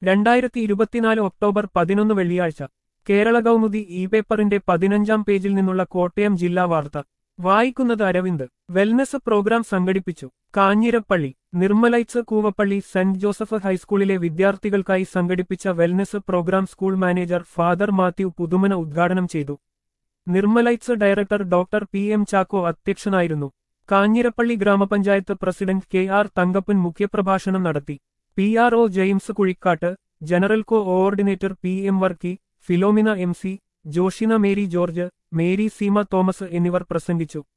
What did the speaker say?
രണ്ടായിരത്തി ഇരുപത്തിനാല് ഒക്ടോബർ പതിനൊന്ന് വെള്ളിയാഴ്ച കേരള കൗമുദി ഇ പേപ്പറിന്റെ പതിനഞ്ചാം പേജിൽ നിന്നുള്ള കോട്ടയം ജില്ലാ വാർത്ത വായിക്കുന്നത് അരവിന്ദ് വെൽനസ് പ്രോഗ്രാം സംഘടിപ്പിച്ചു കാഞ്ഞിരപ്പള്ളി നിർമ്മലൈറ്റ്സ് കൂവപ്പള്ളി സെന്റ് ജോസഫ് ഹൈസ്കൂളിലെ വിദ്യാർത്ഥികൾക്കായി സംഘടിപ്പിച്ച wellness programme school manager father Mathew Puthumana ഉദ്ഘാടനം ചെയ്തു Nirmalites director doctor P M Chacko അധ്യക്ഷനായിരുന്നു Kanjirappally gramapanchayat president K R Thankappan മുഖ്യപ്രഭാഷണം നടത്തി P R O James Kuzhikkattu general coordinator P M Varkey Philomena M C Joshina Mary George Mary Seema Thomas എന്നിവർ പ്രസംഗിച്ചു